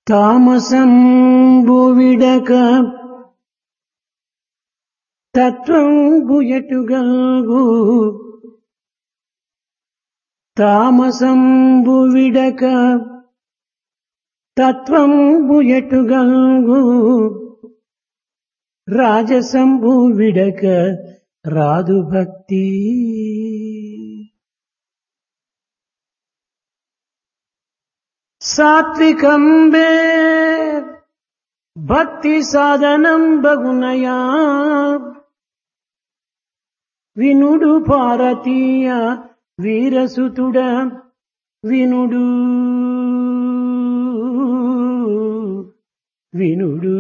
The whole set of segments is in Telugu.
తామసంబు విడక తత్వంబు ఎటుగల్గు తామసంబు విడక తత్వంబు ఎటుగల్గు రాజసంబు విడక రాదు భక్తి సాత్వికంబే భక్తి సాధనం బగునయా వినుడు భారతీయ వీరసుతుడ వినుడు వినుడు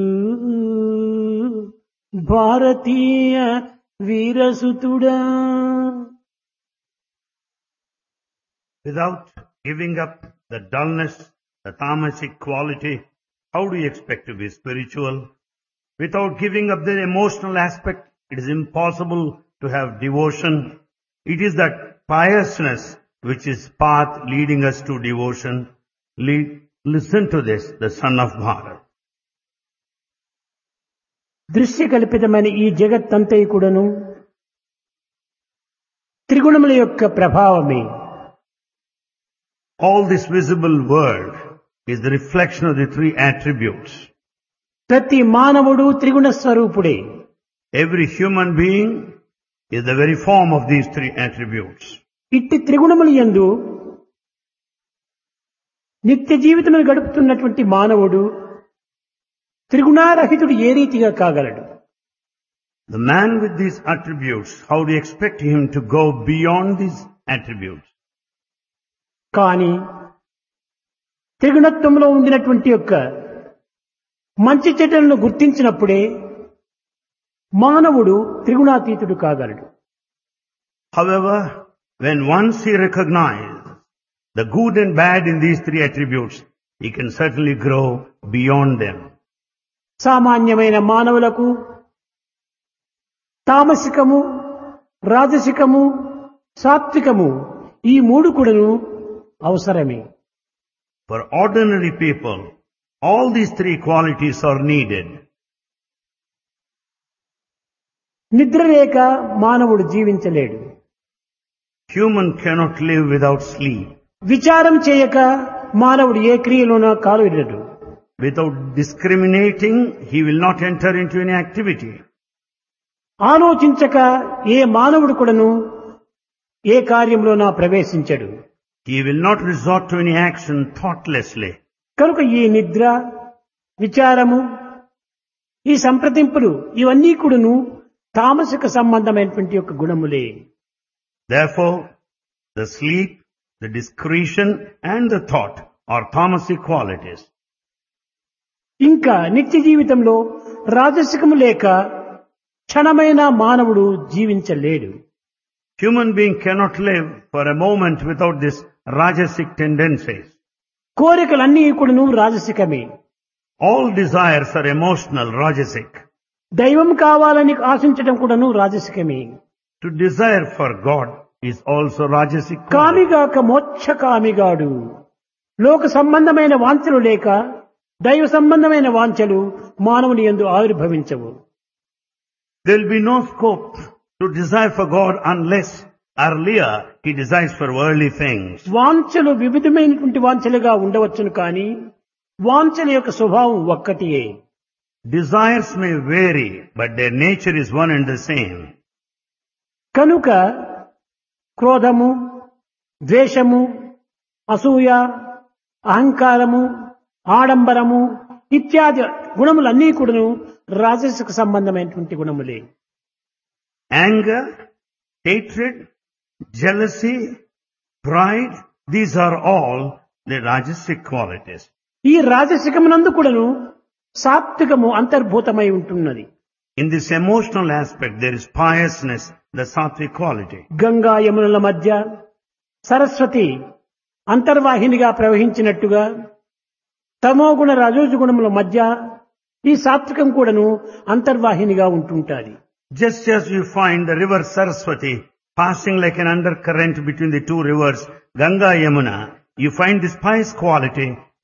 భారతీయ వీరసుతుడా Without giving up the dullness, the tamasic quality, how do you expect to be spiritual? Without giving up the emotional aspect, it is impossible to have devotion. It is that piousness which is path leading us to devotion. Le- listen to this, the son of Bharat. దృశ్య కల్పితమైన ఈ జగత్తంతయు కూడాను త్రిగుణముల యొక్క ప్రభావమే All this visible world is the reflection of the three attributes. ప్రతి మానవుడు త్రిగుణ స్వరూపుడే Every human being is the very form of these three attributes. ఇట్టి త్రిగుణములు యందు నిత్య జీవితమును గడుపుతున్నటువంటి మానవుడు త్రిగుణారహితుడు ఏ రీతిగా కాగలడు The man with these attributes, how do you expect him to go beyond these attributes? కానీ త్రిగుణత్వంలో ఉండినటువంటి యొక్క మంచి చెడ్డలను గుర్తించినప్పుడే మానవుడు త్రిగుణాతీతుడు కాగలడు However, when once he recognizes the good and bad in these three attributes, he can certainly grow beyond them. సామాన్యమైన మానవులకు తామసికము రాజసికము సాత్వికము ఈ మూడు కూడాను అవసరమే For ordinary people, all these three qualities are needed. నిద్ర లేక మానవుడు జీవించలేడు Human cannot live without sleep. విచారం చేయక మానవుడు ఏ క్రియలోనూ కాలువిడడు Without discriminating, he will not enter into any activity. ఆలోచించక ఏ మానవుడు కూడాను ఏ కార్యంలోనా ప్రవేశించడు He will not resort to any action thoughtlessly. కనుక ఈ నిద్ర విచారము ఈ సంప్రదింపులు ఇవన్నీ కూడాను తామసిక సంబంధమైనటువంటి యొక్క గుణములే Therefore, the sleep, the discretion and the thought are tamasic qualities. ఇంకా నిత్య జీవితంలో రాజసికము లేక క్షణమైన మానవుడు జీవించలేడు Human being cannot live for a moment without this rajasic tendencies. కోరికలన్నీ కూడాను రాజసికమే All desires are emotional, rajasic. దైవం కావాలని ఆశించడం కూడాను రాజసికమే To desire for God is also rajasic. quality. కామిగాక మోక్ష కామిగాడు లోక సంబంధమైన వాంఛలు లేక దైవ సంబంధమైన వాంఛలు మానవుని ఎందు ఆవిర్భవించవు There will be no scope to desire for God unless earlier he desires for worldly things. వాంఛలు వివిధమైనటువంటి వాంఛలుగా ఉండవచ్చును కానీ వాంఛల యొక్క స్వభావం ఒక్కటియే Desires may vary, but their nature is one and the same. కనుక క్రోధము ద్వేషము అసూయ అహంకారము ఆడంబరము ఇత్యాది గుణములన్నీ కూడాను రాజసిక సంబంధమైనటువంటి గుణములే Anger, hatred, jealousy, pride, these are all the rajasic qualities. ఈ రాజసికమునందు కూడాను సాత్వికము అంతర్భూతమై ఉంటున్నది In this emotional aspect, there is piousness, the sattvic quality. Ganga యమునుల మధ్య సరస్వతి అంతర్వాహినిగా ప్రవహించినట్టుగా తమోగుణ రజోజుగుణముల మధ్య ఈ సాత్వికం కూడాను అంతర్వాహినిగా ఉంటుంటాది Just as you find the river Saraswati passing like an undercurrent between the two rivers, Ganga Yamuna, you find this pious quality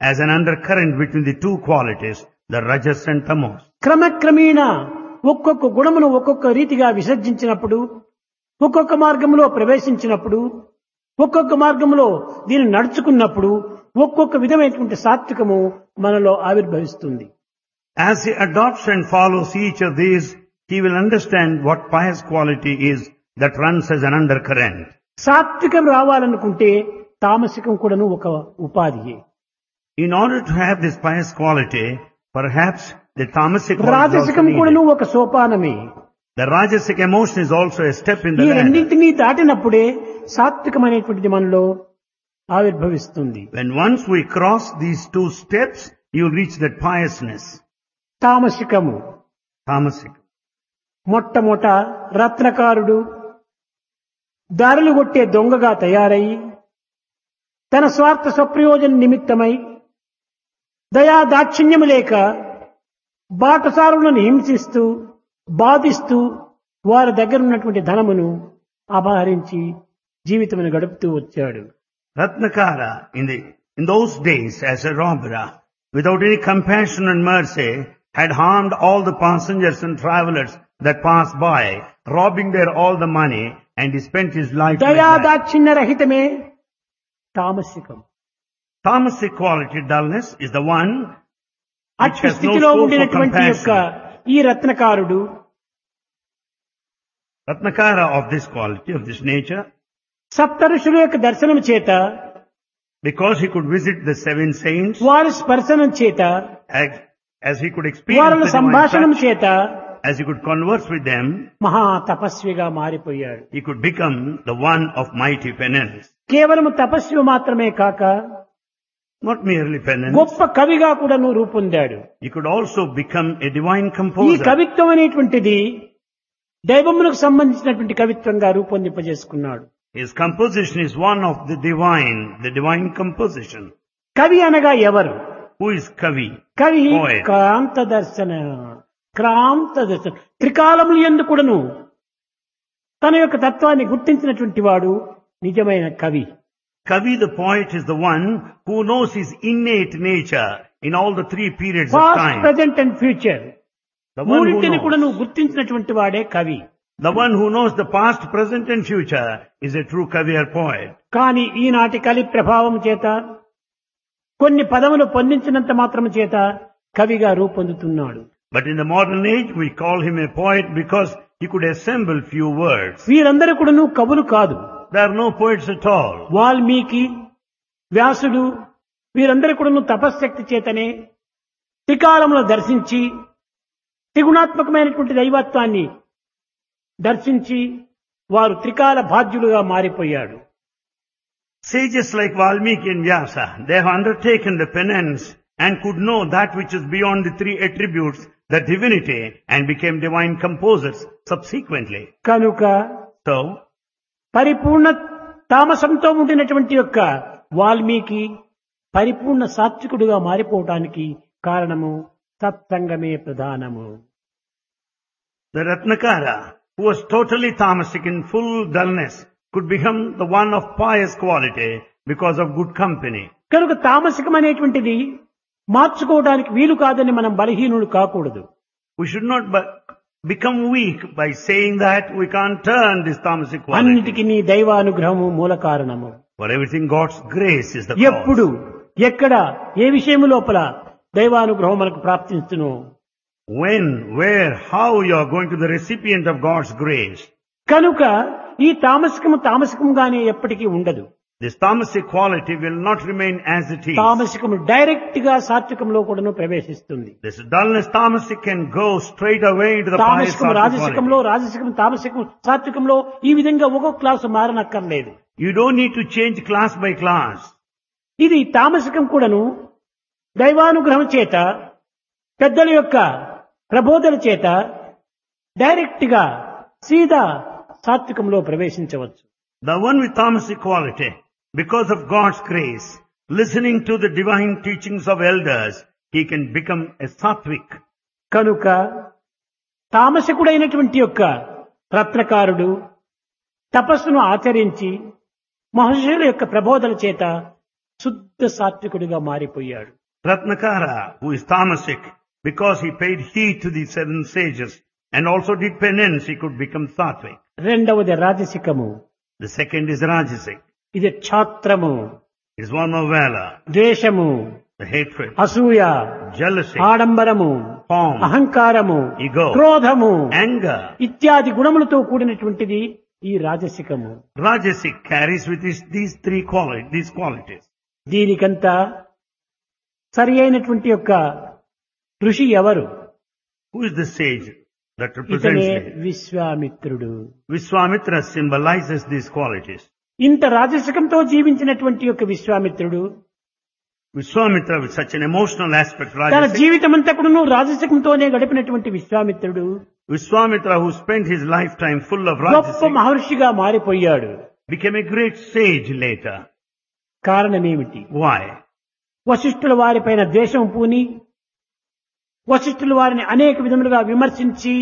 as an undercurrent between the two qualities, the rajas and tamas. క్రమక్రమేణా ఒక్కొక్క గుణమును ఒక్కొక్క రీతిగా విసర్జించినప్పుడు ఒక్కొక్క మార్గంలో ప్రవేశించినప్పుడు ఒక్కొక్క మార్గంలో దీన్ని నడుచుకున్నప్పుడు ఒక్కొక్క విధమైనటువంటి సాత్వికము మనలో ఆవిర్భవిస్తుంది As he adopts and follows each of these, he will understand what pious quality is that runs as an undercurrent. సాత్వికం రావాలనుకుంటే తామసికం కూడాను ఒక ఉపాధియే In order to have this pious quality, perhaps the tamasic quality is also రాజసికం needed. కూడాను ఒక సోపానమే The rajasic emotion is also a step in ఈ the ladder. రెండింటినీ దాటినప్పుడే సాత్వికం అనేటువంటిది మనలో ఆవిర్భవిస్తుంది When once we cross these two steps, you reach that piousness. తామసికము Tamasic. మొట్టమొదట రత్నకారుడు దారులు కొట్టే దొంగగా తయారయి తన స్వార్థ స్వప్రయోజన నిమిత్తమై దయా దాక్షిణ్యము లేక బాటసారులను హింసిస్తూ బాధిస్తూ వారి దగ్గర ఉన్నటువంటి ధనమును అపహరించి జీవితమును గడుపుతూ వచ్చాడు Ratnakara, in the, in those days as a robber, without any compassion and mercy, had harmed all the passengers and travelers that passed by, robbing their all the money, and he spent his life like దయా that. దాక్షిణ్య రహితమే తామసికం Tamasic quality, dullness, is the one which అట్టి has no స్థితిలో scope for ఉండినటువంటి యొక్క compassion. ఈ రత్నకారుడు Ratnakara of this quality, of this nature, సప్త ఋషుల యొక్క దర్శనం చేత because he could visit the seven saints, వారి స్పర్శనం చేత as, as he could experience వారి the divine సంభాషణం touch, చేత as he could converse with them, మహా తపస్విగా మారిపోయాడు he could become the one of mighty penance. కేవలం తపస్వి మాత్రమే కాక Not merely penance, గొప్ప కవిగా కూడాను రూపొందాడు he could also become a divine ఈ composer. కవిత్వం అనేటువంటిది దైవములకు సంబంధించినటువంటి కవిత్వంగా రూపొందింపజేసుకున్నాడు His composition is one of the divine, the divine composition. కవి అనగా ఎవరు Who is Kavi? కవి Poet. క్రాంత దర్శన క్రాంత దర్శన త్రికాలములు ఎందు కూడాను తన యొక్క తత్వాన్ని గుర్తించినటువంటి వాడు నిజమైన కవి Kavi the poet is the one who knows his innate nature in all the three periods of past time. Present and future The one who మూడింటిని కూడా knows. నువ్వు గుర్తించినటువంటి వాడే కవి The one who knows the past, present and future is a true Kavi or poet. కానీ ఈనాటి కలి ప్రభావం చేత కొన్ని పదములు పొందించినంత మాత్రం చేత కవిగా రూపొందుతున్నాడు But in the modern age, we call him a poet because he could assemble few words. వీరందరూ కూడాను కవులు కాదు There are no poets at all. Valmiki వ్యాసుడు వీరందరూ కూడాను తపశ్శక్తి చేతనే త్రికాలంలో దర్శించి త్రిగుణాత్మకమైనటువంటి దైవత్వాన్ని దర్శించి వారు త్రికాల బాధ్యులుగా మారిపోయాడు Sages like Valmiki and Vyasa, they have undertaken the penance and could know that which is beyond the three attributes, the divinity, and became divine composers subsequently. కనుక So, పరిపూర్ణ తామసంతో ఉండినటువంటి యొక్క వాల్మీకి పరిపూర్ణ సాత్వికుడుగా మారిపోవటానికి కారణము సత్సంగమే ప్రధానము the Ratnakara, who was totally tamasic in full dullness, could become the one of pious quality because of good company. కనుక తామసికం అనేటువంటిది మార్చుకోవడానికి వీలు కాదని మనం బలహీనుడు కాకూడదు We should not be- become weak by saying that we can't turn this tamasic quality. అన్నిటికీ నీ దైవానుగ్రహము మూల కారణము For everything, God's grace is the ఎప్పుడు cause. ఎక్కడ ఏ విషయం లోపల దైవానుగ్రహం మనకు ప్రాప్తించును When, where, how you are going to the recipient of God's grace. కనుక ఈ తామసికము తామసికంగానే ఎప్పటికీ ఉండదు This tamasic quality will not remain as it is. తామసికము డైరెక్ట్ గా సాత్వికంలో కూడాను ప్రవేశిస్తుంది This dullness tamasic can go straight away into the pious తామసికం sattvic రాజసికంలో quality. రాజసికం తామసికం సాత్వికంలో ఈ విధంగా ఒక్కొక్క క్లాసు మారనక్కర్లేదు You don't need to change class by class. ఇది తామసికం కూడాను దైవానుగ్రహం చేత పెద్దల యొక్క ప్రబోధన చేత డైరెక్ట్ గా సీదా సాత్వికంలో ప్రవేశించవచ్చు The one with tamasic quality, because of God's grace, listening to the divine teachings of elders, he can become a sattvic. కనుక తామసికుడైనటువంటి యొక్క రత్నకారుడు తపస్సును ఆచరించి మహర్షుల యొక్క ప్రబోధన చేత శుద్ధ సాత్వికుడిగా మారిపోయాడు Ratnakara, who is tamasic, because he paid heed to the seven sages and also did penance, he could become sattvic. రెండవది రాజసికము The second is rajasic. ఇది క్షాత్రము It is one of valor, ద్వేషము the hatred, అసూయ jealousy, ఆడంబరము form, అహంకారము Ego. క్రోధము anger. ఇత్యాది గుణములతో కూడినటువంటిది ఈ రాజసికము Rajasic carries with it these three qualities, these qualities. దీనికంతా సరి అయినటువంటి యొక్క ఋషి ఎవరు Who is the sage that ఇతనే represents it? విశ్వామిత్రుడు Vishwamitra symbolizes these qualities. ఇంత రాజసికంతో జీవించినటువంటి యొక్క విశ్వామిత్రుడు Vishwamitra with such an emotional aspect, తన Rajasic. జీవితం అంతా కూడా రాజసికంతోనే గడిపినటువంటి విశ్వామిత్రుడు Vishwamitra who spent his lifetime full of గొప్ప Rajasic మహర్షిగా మారిపోయాడు became a great sage later. కారణమేమిటి Why? వశిష్ఠుల వారిపైన ద్వేషం పూని వశిష్ఠుల వారిని అనేక విధములుగా విమర్శించి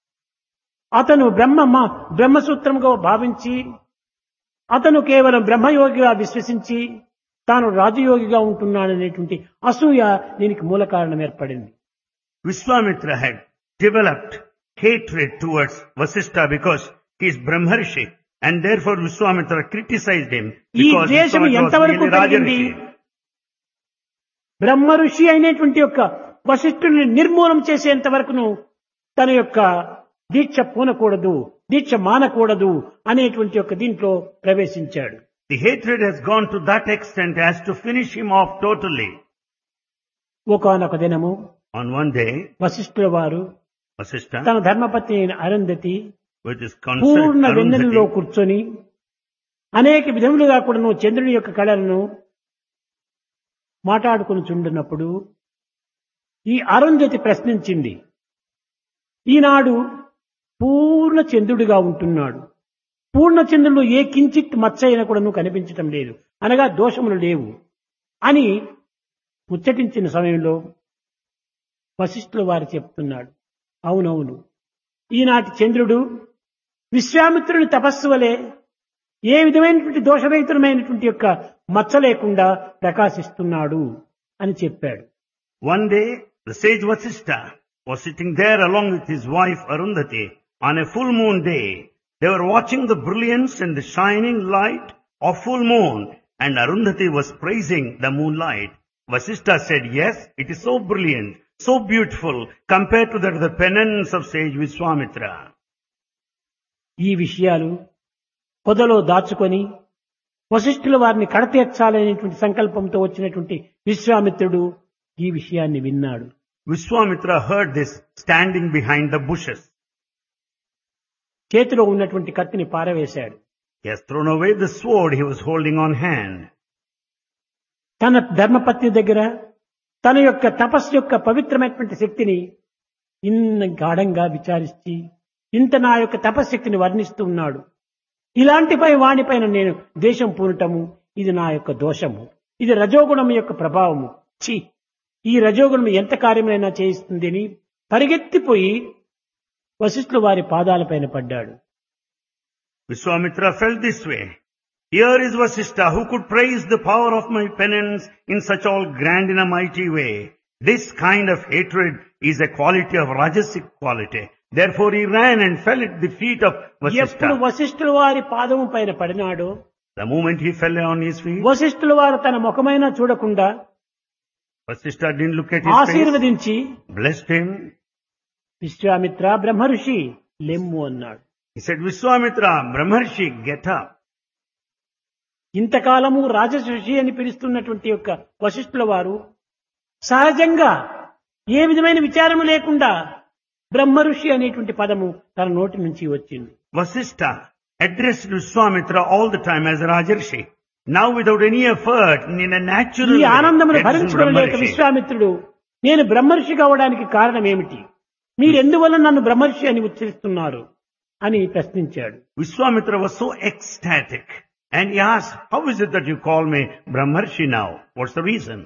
అతను బ్రహ్మ మ- బ్రహ్మసూత్రముగా భావించి అతను కేవలం బ్రహ్మయోగిగా విశ్వసించి తాను రాజయోగిగా ఉంటున్నాడనేటువంటి అసూయ దీనికి మూల కారణం ఏర్పడింది Vishwamitra had developed hatred towards Vasishtha because he is Brahmarshi and therefore Vishwamitra criticized him ఈ because ద్వేషం Vishwamitra was ఎంతవరకు merely కలిగింది Rajarshi. బ్రహ్మ ఋషి అయినటువంటి యొక్క వశిష్ఠుల్ని నిర్మూలం చేసేంత వరకును తన యొక్క దీక్ష పూనకూడదు దీక్ష మానకూడదు అనేటువంటి యొక్క దీంట్లో ప్రవేశించాడు The hatred has gone to that extent as to finish him off totally. ఒకనొక దినము On one day, వశిష్ఠుల వారు Vasishtha, తన ధర్మపత్ని అయిన Arundhati with his Purna consent, వెన్నెలలో Arundhati, కూర్చొని అనేక విధములుగా కూడాను చంద్రుని యొక్క కళలను మాట్లాడుకుని చుండున్నప్పుడు ఈ అరుంధతి ప్రశ్నించింది ఈనాడు పూర్ణ చంద్రుడిగా ఉంటున్నాడు పూర్ణ చంద్రుడు ఏ కించిత్ మచ్చ అయినా కూడాను కనిపించటం లేదు అనగా దోషములు లేవు అని ముచ్చటించిన సమయంలో వశిష్ఠుల వారు చెప్తున్నాడు అవునవును ఈనాటి చంద్రుడు విశ్వామిత్రుని తపస్సు వలె ఏ విధమైనటువంటి దోషరహితమైనటువంటి యొక్క మచ్చ లేకుండా ప్రకాశిస్తున్నాడు అని చెప్పాడు One day, the sage Vasishtha was sitting there along with his wife Arundhati on a full moon day. They were watching the brilliance and the shining light of full moon and Arundhati was praising the moonlight. Vasishtha said, yes, it is so brilliant, so beautiful compared to that of the penance of sage Vishwamitra. ఈ విషయాలు పొదలో దాచుకొని వశిష్ఠుల వారిని కడతీర్చాలనేటువంటి సంకల్పంతో వచ్చినటువంటి విశ్వామిత్రుడు ఈ విషయాన్ని విన్నాడు Vishwamitra heard this standing behind the bushes. చేతిలో ఉన్నటువంటి కత్తిని పారవేశాడు He has thrown away the sword he was holding on hand. తన ధర్మపత్ని దగ్గర తన యొక్క తపస్సు యొక్క పవిత్రమైనటువంటి శక్తిని ఇన్న గాఢంగా విచారించి ఇంత నా యొక్క తపశక్తిని వర్ణిస్తూ ఉన్నాడు ఇలాంటిపై వాణిపైన నేను దేశం పూనటము ఇది నా యొక్క దోషము ఇది రజోగుణం యొక్క ప్రభావము ఛీ ఈ రజోగుణం ఎంత కార్యమైనా చేయిస్తుంది అని పరిగెత్తిపోయి వశిష్ఠుల వారి పాదాలపైన పడ్డాడు Vishwamitra felt this way. Here is Vasishtha who could praise the power of my penance in such all grand in a mighty way. This kind of hatred is a quality of Rajasic quality. Therefore he ran and fell at the feet of ఎప్పుడు Vasishtha. వశిష్ఠుల వారి పాదము పైన పడినాడో The moment he fell on his feet, వశిష్ఠుల వారు తన ముఖమైనా చూడకుండా Vasishtha didn't look at his face, ఆశీర్వదించి blessed him. విశ్వామిత్ర బ్రహ్మఋషి లెమ్ము అన్నాడు He said, Vishwamitra, Brahmarshi, get up. ఇంతకాలము రాజఋషి అని పిలుస్తున్నటువంటి యొక్క వశిష్ఠుల వారు సహజంగా ఏ విధమైన విచారము లేకుండా బ్రహ్మఋషి అనేటువంటి పదము తన నోటి నుంచి వచ్చింది Vasishtha addressed Vishwamitra all the time as Rajarshi. Now without any effort, in a natural ఈ way, ఆనందమును addressed భరించుకోలేక Brahmarshi. విశ్వామిత్రుడు నేను బ్రహ్మర్షి కావడానికి కారణం ఏమిటి మీరెందువల్ల నన్ను బ్రహ్మర్షి అని ఉచ్చరిస్తున్నారు అని ప్రశ్నించాడు Vishwamitra was so ecstatic and he asked, how is it that you call me Brahmarshi now? What's the reason?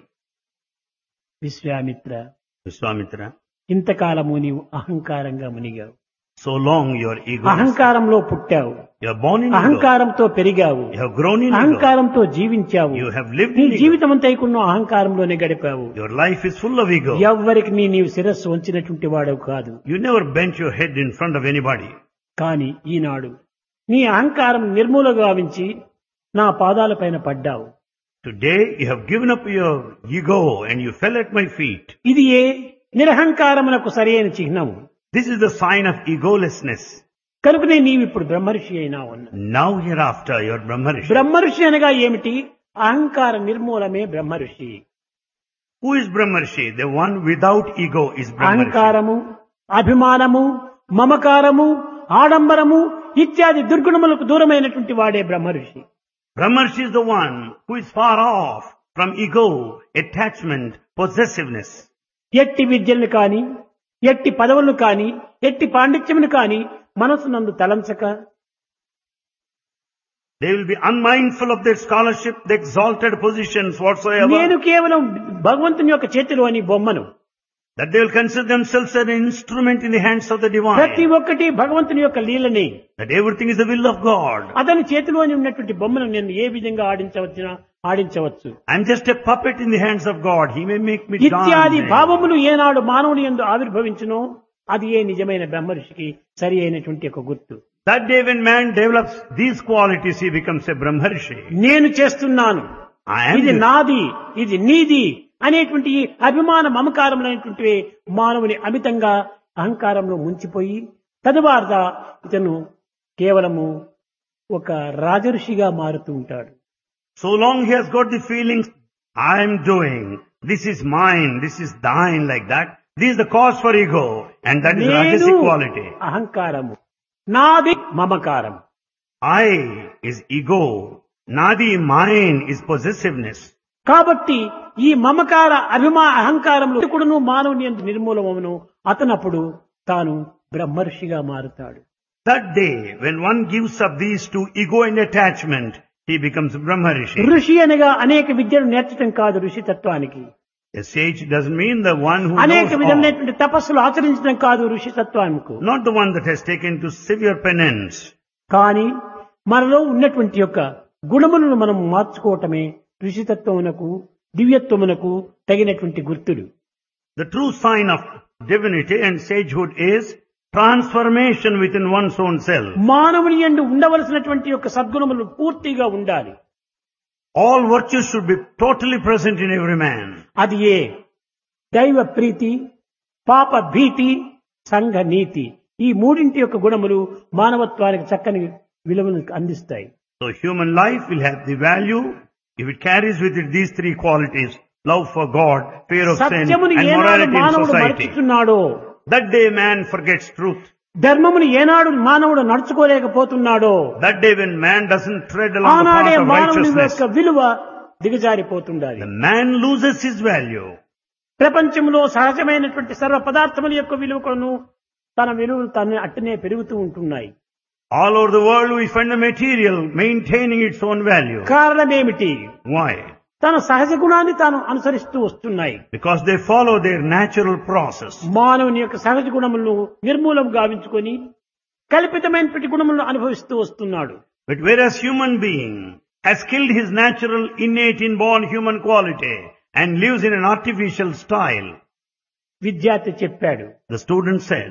Vishwamitra Vishwamitra, ఇంతకాలము నీవు అహంకారంగా మునిగావు So long you are egoistic. అహంకారంలో పుట్టావు You are born in ego. అహంకారంతో పెరిగావు You have grown in ego. అహంకారంతో జీవించావు You have lived నీ in ego. జీవితం అంతా కూడా అహంకారంలోనే గడిపావు Your life is full of ego. ఎవ్వరికి నీ నీవు శిరస్సు వంచినటువంటి వాడవు కాదు You never bent your head in front of anybody. కాని ఈనాడు నీ అహంకారం నిర్మూల గావించి నా పాదాలపైన పడ్డావు Today you have given up your ego and you fell at my feet. ఇది ఏ నిరహంకారమునకు సరైన చిహ్నము This is the sign of egolessness. కనుకనే నీవు ఇప్పుడు బ్రహ్మర్షి అయినావు అన్న Now hereafter you are Brahmarishi. బ్రహ్మర్షి అనగా ఏమిటి అహంకార నిర్మూలమే బ్రహ్మర్షి Who is Brahmarishi? The one without ego is Brahmarishi. అహంకారము అభిమానము మమకారము ఆడంబరము ఇత్యాది దుర్గుణములకు దూరమైనటువంటి వాడే బ్రహ్మర్షి Brahmarishi is the one who is far off from ego, attachment, possessiveness. ఎట్టి విద్యలను కాని ఎట్టి పదవులను కాని ఎట్టి పాండిత్యమును కాని మనసునందు తలంచక They will be unmindful of their scholarship, the exalted positions whatsoever. నేను కేవలం భగవంతుని యొక్క చేతిలోని బొమ్మను That they will consider themselves an instrument in the hands of the ప్రతి divine. ఒక్కటి భగవంతుని యొక్క లీలని That everything is the will of God. అతని చేతిలోని ఉన్నటువంటి బొమ్మను నేను ఏ విధంగా ఆడించవచ్చునా ఆడించవచ్చు I'm just a puppet in the hands of God. He may make me ఇత్యాది dance. భావములు ఏనాడు మానవుని ఎందు ఆవిర్భవించునో అది ఏ నిజమైన బ్రహ్మర్షికి సరి అయినటువంటి ఒక గుర్తు That day when man develops these qualities, he becomes a Brahmarishi. నేను చేస్తున్నాను I am ఇది this. నాది ఇది నీది అనేటువంటి ఈ అభిమాన మమకారములైనటువంటి మానవుని అమితంగా అహంకారంలో ముంచిపోయి తదువారత ఇతను కేవలము ఒక రాజఋషిగా మారుతూ ఉంటాడు So long he has got the feelings, I am doing, this is mine, this is thine, like that. This is the cause for ego, and that is నేను rajasic quality. అహంకారము నాది మమకారం I is ego, nadi, mine is possessiveness. కాబట్టి ఈ మమకార అభిమా అహంకారములు కూడాను మానవుని ఎందు నిర్మూలమవును అతనప్పుడు తాను బ్రహ్మర్షిగా మారుతాడు That day, when one gives up these two, ego and attachment, he becomes Brahmarishi. ఋషి అనగా అనేక విద్యను నేర్చడం కాదు ఋషి తత్వానికి A sage doesn't mean the one who అనేక knows all. విధమైనటువంటి తపస్సులు ఆచరించడం కాదు ఋషి తత్వానికి Not the one that has taken to severe penance. కానీ మనలో ఉన్నటువంటి యొక్క గుణములను మనం మార్చుకోవటమే ఋషితత్వమునకు దివ్యత్వమునకు తగినటువంటి గుర్తులు The true sign of divinity and sagehood is transformation within one's own self. మానవుని ఎందు ఉండవలసినటువంటి యొక్క సద్గుణములు పూర్తిగా ఉండాలి All virtues should be totally present in every man. అది ఏ దైవ ప్రీతి పాప భీతి సంఘ నీతి ఈ మూడింటి యొక్క గుణములు మానవత్వానికి చక్కని విలువను అందిస్తాయి So human life will have the value if it carries with it these three qualities. Love for God, fear of sin, సత్యమును and ఏనాడు morality in మానవుడు society. మరచుతున్నాడో That day man forgets truth. ధర్మమును ఏనాడు మానవుడు నడుచుకోలేకపోతున్నాడో That day when man doesn't tread along the ఆనాడే path of మానవుని righteousness, యొక్క విలువ దిగజారిపోతుండాలి the man loses his value. ప్రపంచంలో సహజమైనటువంటి సర్వ పదార్థముల యొక్క విలువ కొను తన విలువలు తను అట్టనే పెరుగుతూ ఉంటున్నాయి All over the world we find the material maintaining its own value. కారణమేమిటి Why? తన సహజ గుణాన్ని తాను అనుసరిస్తూ వస్తున్నాయి Because they follow their natural process. మానవుని యొక్క సహజ గుణములను నిర్మూలం గావించుకొని కల్పితమైనటువంటి గుణములను అనుభవిస్తూ వస్తున్నాడు But whereas human being has killed his natural innate inborn human quality and lives in an artificial style, విద్యార్థి చెప్పాడు the student said,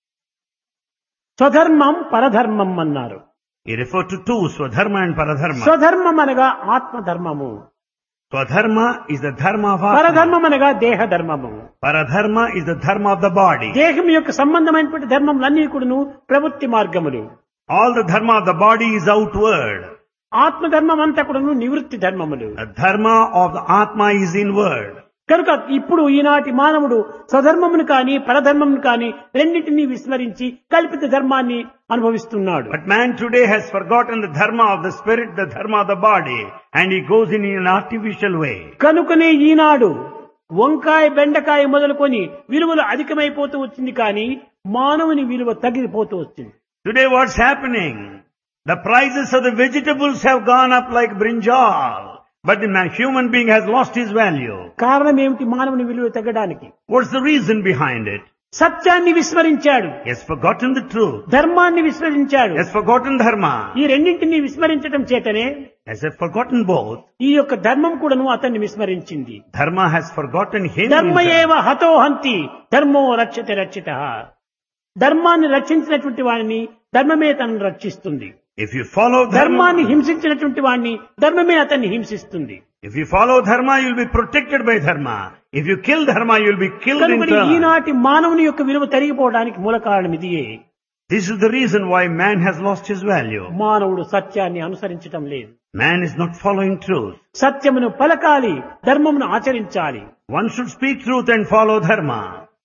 స్వధర్మం పరధర్మం అన్నారు he referred to two, Swadharma and Paradharma. స్వధర్మం అనగా ఆత్మధర్మము Swadharma is the dharma of Atma. పరధర్మం అనగా దేహ ధర్మము Paradharma is the dharma of the body. దేహం యొక్క సంబంధమైనటువంటి ధర్మములన్నీ కూడాను ప్రవృత్తి మార్గములు All the dharma of the body is outward. ఆత్మధర్మం అంతా కూడాను నివృత్తి ధర్మములు The dharma of the Atma is inward. కనుక ఇప్పుడు ఈనాటి మానవుడు స్వధర్మమును కాని పరధర్మమును కాని రెండింటినీ విస్మరించి కల్పిత ధర్మాన్ని అనుభవిస్తున్నాడు But man today has forgotten the dharma of the spirit, the dharma of the body, and he goes in an artificial way. కనుకనే ఈనాడు వంకాయ బెండకాయ మొదలుకొని విలువలు అధికమైపోతూ వచ్చింది కానీ మానవుని విలువ తగ్గిపోతూ వచ్చింది Today what's happening? The prices of the vegetables have gone up like brinjal, but the man, human being has lost his value. కారణం ఏమిటి మానవుని విలువ తగ్గడానికి What's the reason behind it? సత్యాన్ని విస్మరించాడు He has forgotten the truth. ధర్మాన్ని విస్మరించాడు He has forgotten dharma. ఈ రెండింటినీ విస్మరించడం చేతనే Has he forgotten both? ఈ యొక్క ధర్మం కూడాను అతన్ని విస్మరించింది Dharma has forgotten him. ధర్మ himself. ఏవ హతోహంతి ధర్మో రక్షతి రక్షిత ధర్మాన్ని రక్షించినటువంటి వాడిని ధర్మమే తనను రక్షిస్తుంది If you follow ధర్మాన్ని dharma, హింసించినటువంటి వాడిని ధర్మమే అతన్ని హింసిస్తుంది if you follow dharma, you'll be protected by dharma. If you kill dharma, you'll be killed in కనుక turn. ఈనాటి మానవుని యొక్క విలువ తరిగిపోవడానికి మూల కారణం ఇదియే This is the reason why man has lost his value. మానవుడు సత్యాన్ని అనుసరించటం లేదు Man is not following truth. సత్యమును పలకాలి ధర్మమును ఆచరించాలి One should speak truth and follow dharma.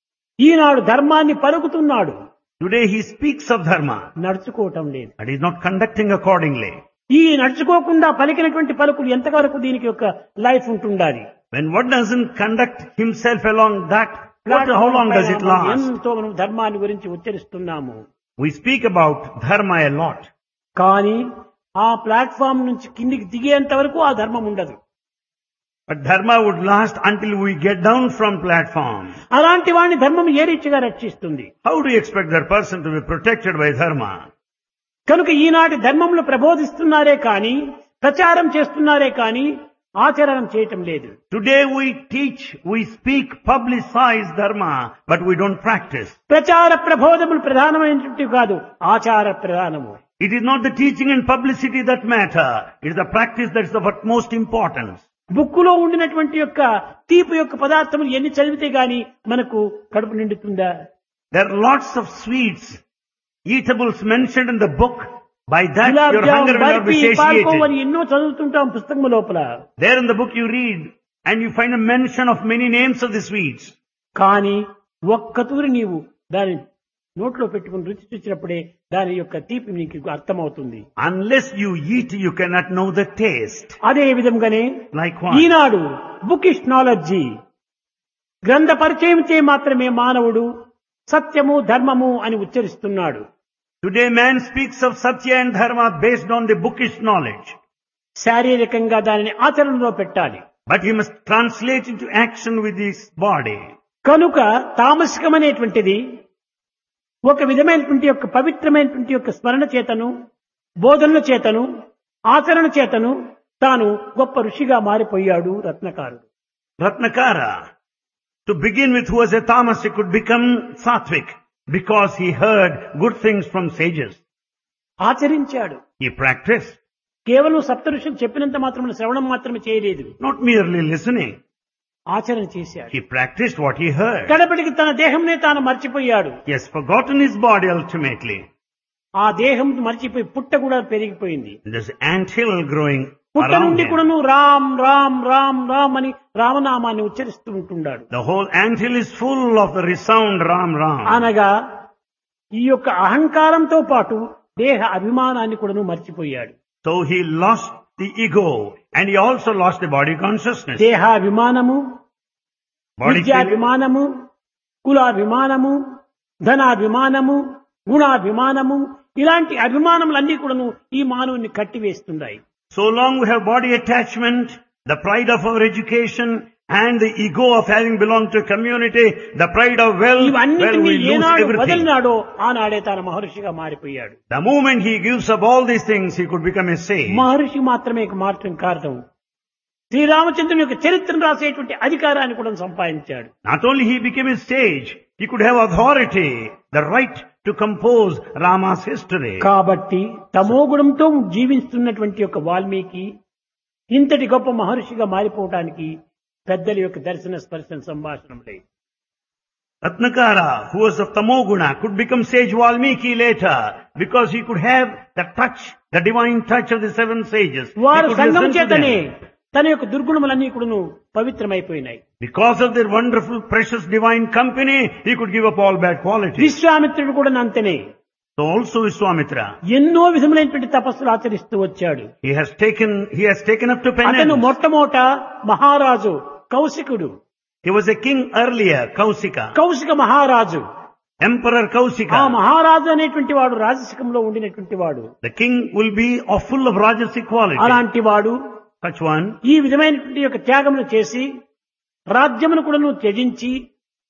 ఈనాడు ధర్మాన్ని పలుకుతున్నాడు Today he speaks of dharma, నడుచుకోవటం లేదు but he's not conducting accordingly. ఈ నడుచుకోకుండా పలికినటువంటి పలుకులు ఎంతవరకు దీనికి యొక్క లైఫ్ ఉంటుండాలి When one doesn't conduct himself along that, what, how long does it last? ఎంతో మనం ధర్మాన్ని గురించి ఉచ్చరిస్తున్నాము We speak about dharma a lot. కానీ ఆ ప్లాట్ఫామ్ నుంచి కిందికి దిగేంత వరకు ఆ ధర్మం ఉండదు But dharma would last until we get down from platform. అలాంటి వాడిని ధర్మం ఏ రీతిగా రక్షిస్తుంది How do you expect that person to be protected by dharma? కనుక ఈనాటి ధర్మంలో ప్రబోధిస్తున్నారే కానీ ప్రచారం చేస్తున్నారే కానీ ఆచరణం చేయటం లేదు Today we teach, we speak, publicize dharma, but we don't practice. ప్రచార ప్రబోధములు ప్రధానమైనటువంటి కాదు ఆచార ప్రధానము It is not the teaching and publicity that matter. It is the practice that is of utmost importance. బుక్కులో ఉండినటువంటి యొక్క తీపి యొక్క పదార్థములు ఎన్ని చదివితే గాని మనకు కడుపు నిండుతుందా There are lots of sweets, eatables mentioned in the book. By that gulab your jam hunger will not barfi be పాల్కోవని satiated. ఎన్నో చదువుతుంటాం పుస్తకం లోపల There in the book you read and you find a mention of many names of the sweets. కానీ ఒక్కతూరి నీవు దాని నోట్లో పెట్టుకుని రుచి చూసినప్పుడే దాని యొక్క తీపి నీకు అర్థమవుతుంది Unless you eat, you cannot know the taste. అదే విధంగానే Likewise. ఈనాడు బుకిష్ నాలెడ్జి గ్రంథ పరిచయం చే మాత్రమే మానవుడు సత్యము ధర్మము అని ఉచ్చరిస్తున్నాడు Today man speaks of Satya and Dharma based on the bookish knowledge. శారీరకంగా దానిని ఆచరణలో పెట్టాలి But he must translate into action with his body. కనుక తామసికమనేటువంటిది ఒక విధమైనటువంటి యొక్క పవిత్రమైనటువంటి యొక్క స్మరణ చేతను బోధనల చేతను ఆచరణ చేతను తాను గొప్ప ఋషిగా మారిపోయాడు రత్నకారుడు Ratnakara, to begin with, who was a tamas, he could become sattvic because he heard good things from sages. ఆచరించాడు He practiced, కేవలం సప్త ఋషులు చెప్పినంత మాత్రం శ్రవణం మాత్రమే చేయలేదు not merely listening. ఆచరణ చేశాడు He practiced what he heard. కడపటికి తన దేహంనే తాను మర్చిపోయాడు He has forgotten his body ultimately. ఆ దేహం మర్చిపోయి పుట్ట కూడా పెరిగిపోయింది There's anthill growing పుట్ట around నుండి him. కూడాను రామ్ రామ్ రామ్ రామ్ అని రామనామాన్ని ఉచ్చరిస్తూ ఉంటున్నాడు The whole anthill is full of the resound Ram Ram. అనగా ఈ యొక్క అహంకారంతో పాటు దేహ అభిమానాన్ని కూడాను మర్చిపోయాడు So he lost the ego and he also lost the body consciousness. దేహాభిమానము Body feeling, విద్యాభిమానము కులాభిమానము ధనాభిమానము గుణాభిమానము ఇలాంటి అభిమానములన్నీ కూడాను ఈ మానవుని కట్టివేస్తున్నాయి so long we have body attachment, the pride of our education and the ego of having belonged to a community, the pride of wealth, well ఇవన్నిటినీ we lose ఏనాడు everything. వదిలినాడో ఆనాడే తన మహర్షిగా మారిపోయాడు The moment he gives up all these things, he could become a sage. మహర్షి మాత్రమే మార్చడం కారణం శ్రీరామచంద్రుని యొక్క చరిత్రను రాసేటువంటి అధికారాన్ని కూడా సంపాదించాడు Not only he became a sage, he could have authority, the right to compose Rama's history. కాబట్టి తమోగుణంతో జీవిస్తున్నటువంటి యొక్క వాల్మీకి ఇంతటి గొప్ప మహర్షిగా మారిపోవటానికి పెద్దల యొక్క దర్శన స్పర్శన సంభాషణం లేదు Ratnakara, who was of Tamoguna, could become sage Valmiki later because he could have the touch, the divine touch of the seven sages. He వారు could సంఘం listen to చేతనే them. తన యొక్క దుర్గుణములన్నీ కూడాను పవిత్రమైపోయినాయి Because of their wonderful, precious divine company, he could give up all bad qualities. విశ్వామిత్రుడు కూడా అంతనే So also Vishwamitra, ఎన్నో విధములైనటువంటి తపస్సులు ఆచరిస్తూ వచ్చాడు he has taken, he has taken up to అతను penance. మొట్టమొదట మహారాజు కౌశికుడు He was a king earlier, Kausika, Kaushika మహారాజు Emperor ఆ Kausika. మహారాజు అనేటువంటి వాడు రాజసికంలో ఉండినటువంటి వాడు The king will be of full of Rajasic quality. అలాంటి వాడు Such one, ఈ విధమైనటువంటి యొక్క త్యాగమును చేసి రాజ్యమును కూడా నువ్వు త్యజించి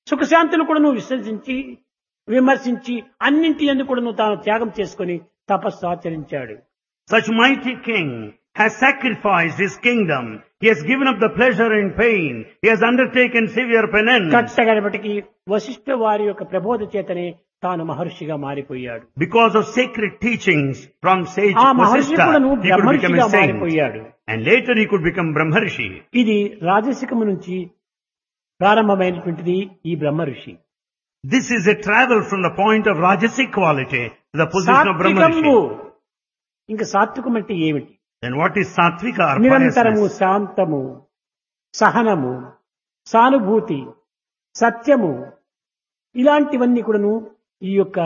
సుఖశాంతులు కూడా నువ్వు విశ్వసించి విమర్శించి అన్నింటి ఎందుకు కూడా నువ్వు తాను త్యాగం చేసుకొని తపస్సు ఆచరించాడు Such mighty king has sacrificed his kingdom. He has given up the pleasure and pain. He has undertaken severe penance. కట్టగడపటికి Vashishtha వారి యొక్క ప్రబోధ చేతనే తాను మహర్షిగా మారిపోయాడు Because of sacred teachings from sage ఆ మహర్షి Vasishtha, కూడాను he could become బ్రహ్మర్షిగా a saint. మారిపోయాడు And later he could become Brahmarshi. ఇది రాజసికము నుంచి ప్రారంభమైనటువంటిది ఈ బ్రహ్మ ఋషి This is a travel from the point of Rajasic quality to the position of సాత్వికంబు Brahmarshi. ఇంకా సాత్వికం అంటే ఏమిటి Then what is Satvika or నిరంతరము piousness? శాంతము సహనము సానుభూతి సత్యము ఇలాంటివన్నీ కూడాను ఈ యొక్క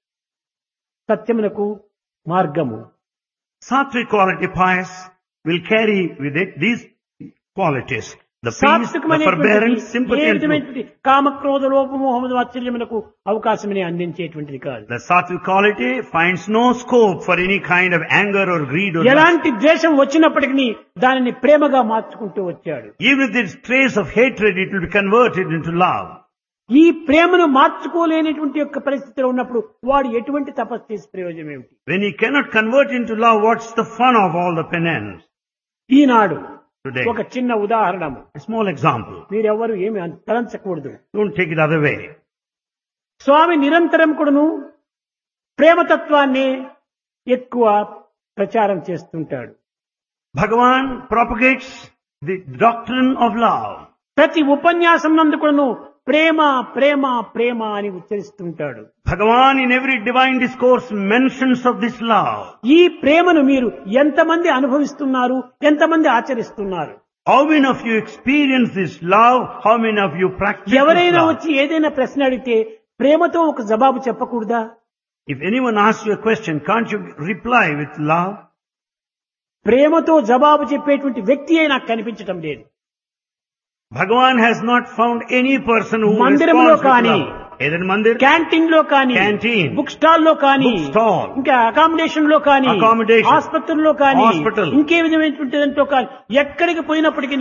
సత్యమునకు మార్గము Sattvic quality pious will carry with it these qualities. The peace, సాత్వికం the forbearance, అనేటువంటిది sympathy ఏ and truth. విధమైనటువంటి కామక్రోధ లోపమోహములు వాత్సల్యములకు అవకాశమని అందించేటువంటిది కాదు The sattvic quality finds no scope for any kind of anger or greed or lust. ఎలాంటి ద్వేషం వచ్చినప్పటికీ దానిని ప్రేమగా మార్చుకుంటూ వచ్చాడు Even if there is trace of hatred, it will be converted into love. ఈ ప్రేమను మార్చుకోలేనటువంటి యొక్క పరిస్థితిలో ఉన్నప్పుడు వాడు ఎటువంటి తపస్సు చేసి ప్రయోజనం ఏమిటి When he cannot convert into love, what's the fun of all the penance? Eenadu Today. ఒక చిన్న ఉదాహరణము A small example. మీరెవ్వరు ఏమి తలంచకూడదు Don't take it other way. స్వామి నిరంతరం కూడాను ప్రేమతత్వాన్ని ఎక్కువ ప్రచారం చేస్తుంటాడు Bhagavan propagates the doctrine of love. ప్రతి ఉపన్యాసం నందు కూడాను ప్రేమ ప్రేమ ప్రేమ అని ఉచ్చరిస్తుంటాడు Bhagavan in every divine discourse mentions of this love. ఈ ప్రేమను మీరు ఎంతమంది అనుభవిస్తున్నారు ఎంతమంది ఆచరిస్తున్నారు How many of you experience this love? How many of you practice this ఎవరైనా love? వచ్చి ఏదైనా ప్రశ్న అడిగితే ప్రేమతో ఒక జవాబు చెప్పకూడదా If anyone asks you a question, can't you reply with love? ప్రేమతో జవాబు చెప్పేటువంటి వ్యక్తి నాకు కనిపించటం లేదు Bhagavan has not found any person who మందిరంలో responds with కానీ, love. Either in mandir, canteen లో కానీ Canteen. బుక్ స్టాల్ లో కానీ Book stall. ఇంకా అకామిడేషన్ లో కానీ Accommodation. ఆసుపత్రుల్లో కానీ Hospital. ఇంకే విధమైనటువంటి దాంట్లో కానీ ఎక్కడికి పోయినప్పటికీ